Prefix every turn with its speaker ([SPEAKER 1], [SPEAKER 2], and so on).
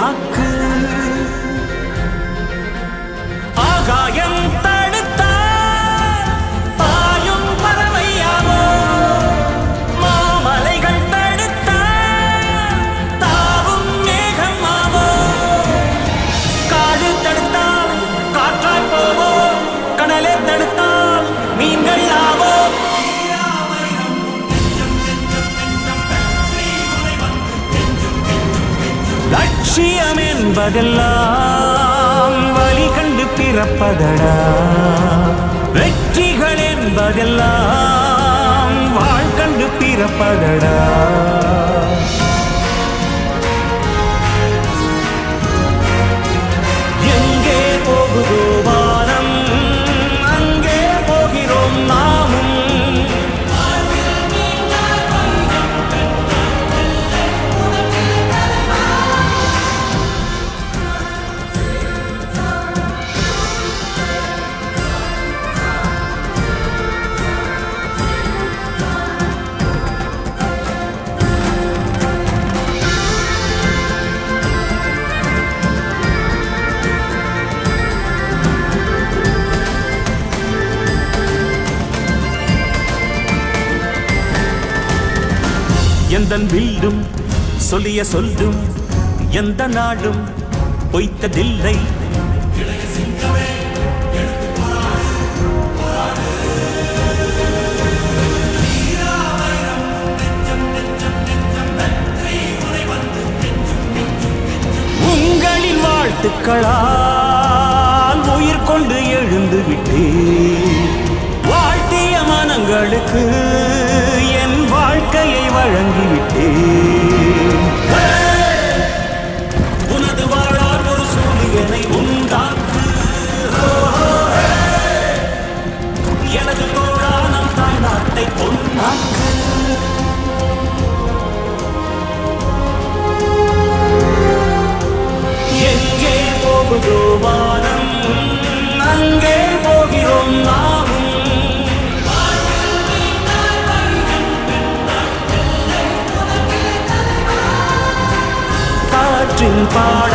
[SPEAKER 1] நாக்கு ஆகாயம் தடுத்தால் பாயும் பறவையாவோ மாமலைகள் தடுத்தால் தாவும் மேகமாவோ காடு தடுத்தால் காற்றாய் போவோம் கடலே தடுத்தால் மீன்கள் ஆவோம் லட்சியம் என்பதெல்லாம் வழி கண்டு பிறப்பதடா வெற்றிகள் என்பதெல்லாம் வாழ் கண்டு பிறப்பதடா எங்கே போகுதோ வானம் அங்கே போகிறோம் நாமும் எந்தன் வீடும் சொல்லிய சொல்லும் எந்த நாடும் பொய்த்ததில்லை உங்களின் வாழ்த்துக்களால் உயிர் கொண்டு எழுந்து விட்டேன் வாழ்த்திய மனங்களுக்கு என் வாழ்க்கையை வழங்கிவிட்டேன் உனது வாழால் ஒரு சூரியனை உண்டாக்கு எனது தோழானம் தாய் நாட்டை பொன்னாக்கு எங்கே போகுதோ வானம் அங்கே போகிறோம் நாமும் காற்றின் பாட